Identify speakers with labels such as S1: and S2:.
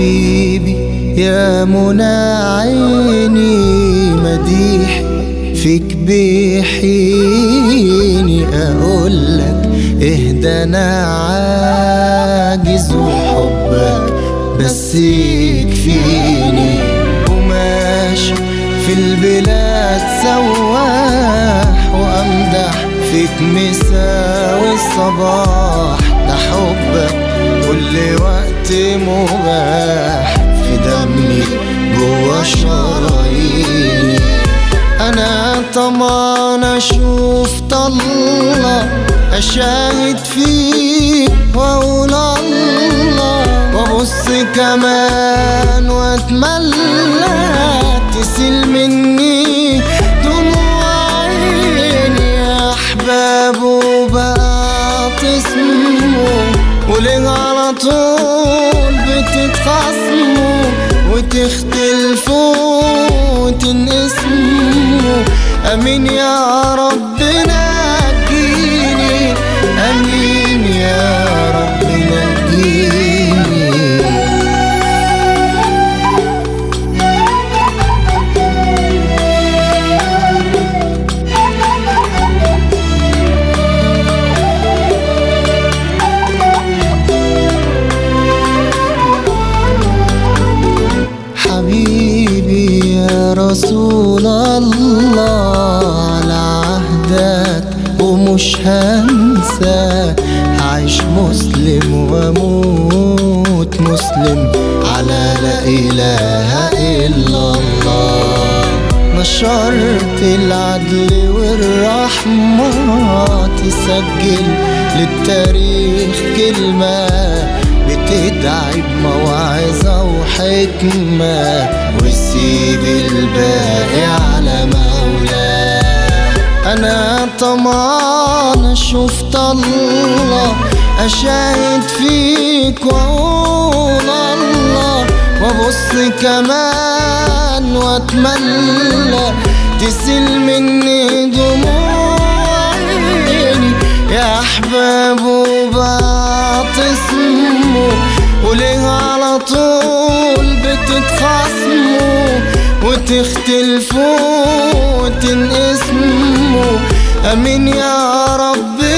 S1: حبيبي يا منى عيني مديح فيك بيحيني اقولك اهدى انا عاجز وحبك بس يكفيني وماشي في البلاد سواح وامدح فيك مساوي الصباح ده حبك كل وقت مباح في دمي جوا شراييني انا طمعان اشوف طلة اشاهد فيك واقول الله وابص كمان واتملى تسيل مني دموع عيني يا احباب وبقى تسموا وليه على طول بتتخاصموا وتختلفوا وتنقسموا امين يا ربنا نجيني امين يا ربنا نجيني حبيبي يا رسول الله على عهدك ومش هنسى هعيش مسلم واموت مسلم على لا اله الا الله نشرت العدل والرحمة تسجل للتاريخ كلمة بتدعي بموعظة وحكمة وسيب الباقي على مولاه أنا طمعان أشوف طلة أشاهد فيك وأقول الله وأبص كمان وأتملى تسيل مني دموع عيني يا أحباب وبعتصموا وليه على طول بتتخاصموا وتختلفوا وتنقسموا أمين يا رب